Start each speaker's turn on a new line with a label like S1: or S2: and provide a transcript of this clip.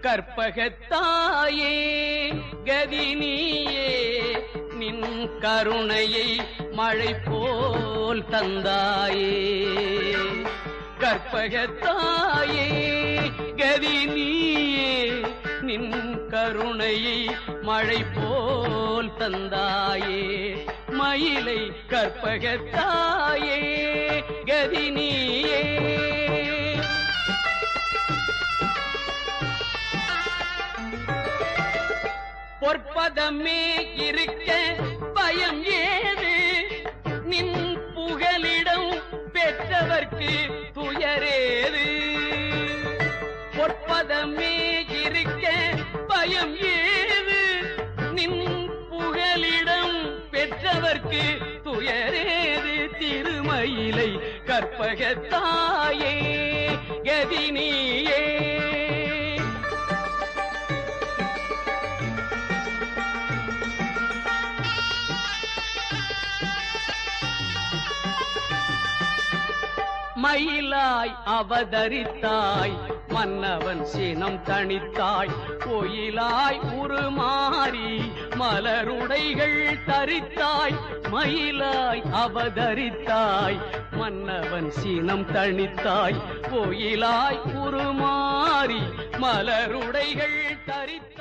S1: கற்பகத்தாயே கதினியே நின் கருணையை மழை போல் தந்தாயே கற்பகத்தாயே கதினியே நின் கருணையை மழை போல் தந்தாயே மயிலை கற்பகத்தாயே கதினியே பொற்பதமே இருக்க பயம் ஏது நின் புகலிடம் பெற்றவர்க்கு துயரேது பொற்பதமே இருக்க பயம் ஏது நின் புகலிடம் பெற்றவர்க்கு துயரேது திருமயிலை கற்பகத்தாயே கதினியே மயிலாய் அவதரித்தாய் மன்னவன் சினம் தணித்தாய் கோயிலாய் உருமாறி மலருடைகள் தரித்தாய் மயிலாய் அவதரித்தாய் மன்னவன் சினம் தணித்தாய் கோயிலாய் உருமாறி மலருடைகள் தரித்தாய்